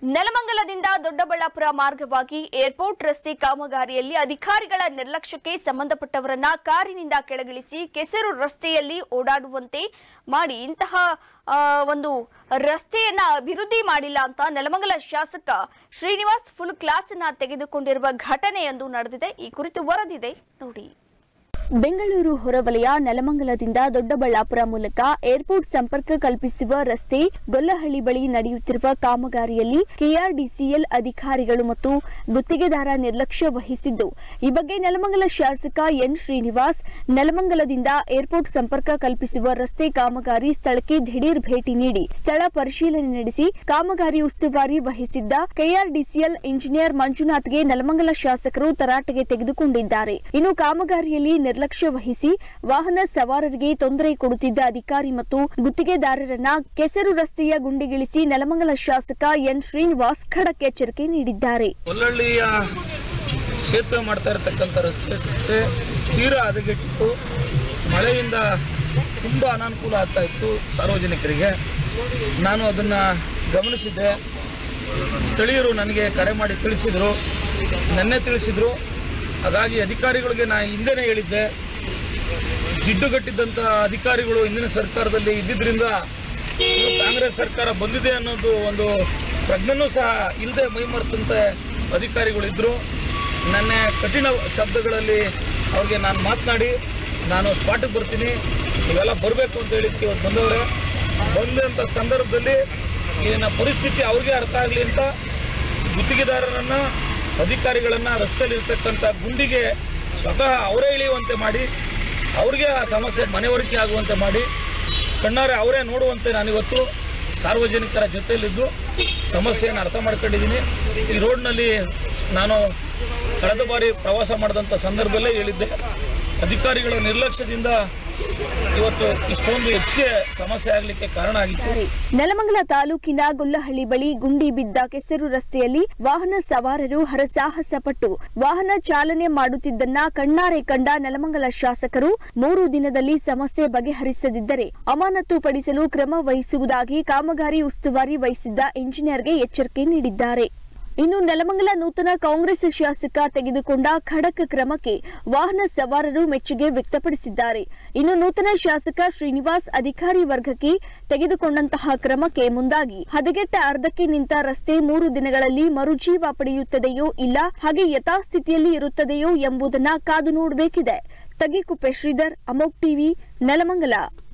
ನೆಲಮಂಗಲದಿಂದ ದೊಡ್ಡಬಳ್ಳಾಪುರ ಮಾರ್ಗವಾಗಿ ಏರ್ಪೋರ್ಟ್ ರಸ್ತೆ ಕಾಮಗಾರಿಯಲ್ಲಿ ಅಧಿಕಾರಿಗಳ ನಿರ್ಲಕ್ಷ್ಯಕ್ಕೆ ಸಂಬಂಧಪಟ್ಟವರನ್ನ ಕಾರಿನಿಂದ ಕೆಳಗಿಳಿಸಿ ಕೆಸರು ರಸ್ತೆಯಲ್ಲಿ ಓಡಾಡುವಂತೆ ಮಾಡಿ ಇಂತಹ ಆ, ಒಂದು ರಸ್ತೆಯನ್ನ ಅಭಿವೃದ್ಧಿ ಮಾಡಿಲ್ಲ ಅಂತ ನೆಲಮಂಗಲ ಶಾಸಕ ಶ್ರೀನಿವಾಸ್ ಫುಲ್ ಕ್ಲಾಸ್ ಅನ್ನ ತೆಗೆದುಕೊಂಡಿರುವ ಘಟನೆಯೊಂದು ನಡೆದಿದೆ ಈ ಕುರಿತು ವರದಿದೆ ನೋಡಿ ಬೆಂಗಳೂರು ಹೊರವಲಯ ನೆಲಮಂಗಲದಿಂದ ದೊಡ್ಡಬಳ್ಳಾಪುರ ಮೂಲಕ ಏರ್ಪೋರ್ಟ್ ಸಂಪರ್ಕ ಕಲ್ಪಿಸುವ ರಸ್ತೆ ಗೊಲ್ಲಹಳ್ಳಿ ಬಳಿ ನಡೆಯುತ್ತಿರುವ ಕಾಮಗಾರಿಯಲ್ಲಿ ಕೆಆರ್ಡಿಸಿಎಲ್ ಅಧಿಕಾರಿಗಳು ಮತ್ತು ಗುತ್ತಿಗೆದಾರ ನಿರ್ಲಕ್ಷ್ಯ ವಹಿಸಿದ್ದು ಈ ಬಗ್ಗೆ ನೆಲಮಂಗಲ ಶಾಸಕ ಎನ್ ಶ್ರೀನಿವಾಸ್ ನೆಲಮಂಗಲದಿಂದ ಏರ್ಪೋರ್ಟ್ ಸಂಪರ್ಕ ಕಲ್ಪಿಸುವ ರಸ್ತೆ ಕಾಮಗಾರಿ ಸ್ಥಳಕ್ಕೆ ದಿಢೀರ್ ಭೇಟಿ ನೀಡಿ ಸ್ಥಳ ಪರಿಶೀಲನೆ ನಡೆಸಿ ಕಾಮಗಾರಿ ಉಸ್ತುವಾರಿ ವಹಿಸಿದ್ದ ಕೆಆರ್ಡಿಸಿಎಲ್ ಇಂಜಿನಿಯರ್ ಮಂಜುನಾಥ್ಗೆ ನೆಲಮಂಗಲ ಶಾಸಕರು ತರಾಟೆಗೆ ತೆಗೆದುಕೊಂಡಿದ್ದಾರೆ ಇನ್ನು ಕಾಮಗಾರಿಯಲ್ಲಿ ನಿರ್ಲಕ್ಷ್ಯ ವಹಿಸಿ ವಾಹನ ಸವಾರರಿಗೆ ತೊಂದರೆ ಕೊಡುತ್ತಿದ್ದ ಅಧಿಕಾರಿ ಮತ್ತು ಗುತ್ತಿಗೆದಾರರನ್ನ ಕೆಸರು ರಸ್ತೆಯ ಗುಂಡಿಗಿಳಿಸಿ ನೆಲಮಂಗಲ ಶಾಸಕ ಎನ್ ಶ್ರೀನಿವಾಸ್ ಖಡಕ್ ಎಚ್ಚರಿಕೆ ನೀಡಿದ್ದಾರೆ ಕೊಲ್ಲಳ್ಳಿಯ ಸೇತುವೆ ಮಾಡ್ತಾ ಇರತಕ್ಕಂಥ ರಸ್ತೆ ತೀರಾ ಹದಗೆಟ್ಟಿತ್ತು ಮಳೆಯಿಂದ ತುಂಬ ಅನಾನುಕೂಲ ಆಗ್ತಾ ಇತ್ತು ಸಾರ್ವಜನಿಕರಿಗೆ ನಾನು ಅದನ್ನು ಗಮನಿಸಿದ್ದೆ ಸ್ಥಳೀಯರು ನನಗೆ ಕರೆ ಮಾಡಿ ತಿಳಿಸಿದರು ನೆನ್ನೆ ತಿಳಿಸಿದರು ಹಾಗಾಗಿ ಅಧಿಕಾರಿಗಳಿಗೆ ನಾನು ಹಿಂದೆನೇ ಹೇಳಿದ್ದೆ ಜಿಡ್ಡುಗಟ್ಟಿದ್ದಂಥ ಅಧಿಕಾರಿಗಳು ಹಿಂದಿನ ಸರ್ಕಾರದಲ್ಲಿ ಇದ್ದಿದ್ದರಿಂದ ಇದು ಕಾಂಗ್ರೆಸ್ ಸರ್ಕಾರ ಬಂದಿದೆ ಅನ್ನೋದು ಒಂದು ಪ್ರಜ್ಞೆನೂ ಸಹ ಇಲ್ಲದೆ ಮೈಮರೆತಂತೆ ಅಧಿಕಾರಿಗಳಿದ್ದರು ನನ್ನೆ ಕಠಿಣ ಶಬ್ದಗಳಲ್ಲಿ ಅವ್ರಿಗೆ ನಾನು ಮಾತನಾಡಿ ನಾನು ಸ್ಪಾಟಿಗೆ ಬರ್ತೀನಿ ನೀವೆಲ್ಲ ಬರಬೇಕು ಅಂತ ಹೇಳಿದ್ದಕ್ಕೆ ಇವತ್ತು ಬಂದವರೆ ಬಂದಂಥ ಸಂದರ್ಭದಲ್ಲಿ ಇಲ್ಲಿನ ಪರಿಸ್ಥಿತಿ ಅವ್ರಿಗೆ ಅರ್ಥ ಆಗಲಿ ಅಂತ ಗುತ್ತಿಗೆದಾರರನ್ನು ಅಧಿಕಾರಿಗಳನ್ನು ರಸ್ತೆಯಲ್ಲಿ ಇರ್ತಕ್ಕಂಥ ಗುಂಡಿಗೆ ಸ್ವತಃ ಅವರೇ ಇಳಿಯುವಂತೆ ಮಾಡಿ ಅವ್ರಿಗೆ ಆ ಸಮಸ್ಯೆ ಮನೆವರಿಕೆ ಆಗುವಂತೆ ಮಾಡಿ ಕಣ್ಣಾರೆ ಅವರೇ ನೋಡುವಂತೆ ನಾನಿವತ್ತು ಸಾರ್ವಜನಿಕರ ಜೊತೆಯಲ್ಲಿದ್ದು ಸಮಸ್ಯೆಯನ್ನು ಅರ್ಥ ಮಾಡ್ಕೊಂಡಿದ್ದೀನಿ ಈ ರೋಡ್ನಲ್ಲಿ ನಾನು ಕಳೆದ ಬಾರಿ ಪ್ರವಾಸ ಮಾಡಿದಂಥ ಸಂದರ್ಭದಲ್ಲೇ ಹೇಳಿದ್ದೆ ಅಧಿಕಾರಿಗಳ ನಿರ್ಲಕ್ಷ್ಯದಿಂದ ಇವತ್ತು ಇಷ್ಟೊಂದು ಹೆಚ್ಚಿಗೆ ಸಮಸ್ಯೆ ಆಗಲಿಕ್ಕೆ ಕಾರಣ ಆಗಿತ್ತು ನೆಲಮಂಗಲ ತಾಲೂಕಿನ ಗೊಲ್ಲಹಳ್ಳಿ ಬಳಿ ಗುಂಡಿ ಬಿದ್ದ ಕೆಸರು ರಸ್ತೆಯಲ್ಲಿ ವಾಹನ ಸವಾರರು ಹರಸಾಹಸ ಪಟ್ಟು ವಾಹನ ಚಾಲನೆ ಮಾಡುತ್ತಿದ್ದನ್ನ ಕಣ್ಣಾರೆ ಕಂಡ ನೆಲಮಂಗಲ ಶಾಸಕರು ಮೂರು ದಿನದಲ್ಲಿ ಸಮಸ್ಯೆ ಬಗೆಹರಿಸದಿದ್ದರೆ ಅಮಾನತು ಪಡಿಸಲು ಕ್ರಮ ವಹಿಸುವುದಾಗಿ ಕಾಮಗಾರಿ ಉಸ್ತುವಾರಿ ವಹಿಸಿದ್ದ ಇಂಜಿನಿಯರ್ಗೆ ಎಚ್ಚರಿಕೆ ನೀಡಿದ್ದಾರೆ ಇನ್ನು ನೆಲಮಂಗಲ ನೂತನ ಕಾಂಗ್ರೆಸ್ ಶಾಸಕ ತೆಗೆದುಕೊಂಡ ಖಡಕ್ ಕ್ರಮಕ್ಕೆ ವಾಹನ ಸವಾರರು ಮೆಚ್ಚುಗೆ ವ್ಯಕ್ತಪಡಿಸಿದ್ದಾರೆ ಇನ್ನು ನೂತನ ಶಾಸಕ ಶ್ರೀನಿವಾಸ್ ಅಧಿಕಾರಿ ವರ್ಗಕ್ಕೆ ತೆಗೆದುಕೊಂಡಂತಹ ಕ್ರಮಕ್ಕೆ ಮುಂದಾಗಿ ಹದಗೆಟ್ಟ ಅರ್ಧಕ್ಕೆ ನಿಂತ ರಸ್ತೆ ಮೂರು ದಿನಗಳಲ್ಲಿ ಮರುಜೀವ ಪಡೆಯುತ್ತದೆಯೋ ಇಲ್ಲ ಹಾಗೆ ಯಥಾಸ್ಥಿತಿಯಲ್ಲಿ ಇರುತ್ತದೆಯೋ ಎಂಬುದನ್ನ ಕಾದು ನೋಡಬೇಕಿದೆ ತಗಿಕುಪ್ಪೆ ಶ್ರೀಧರ್ ಅಮೋಕ್ ಟಿವಿ ನೆಲಮಂಗಲ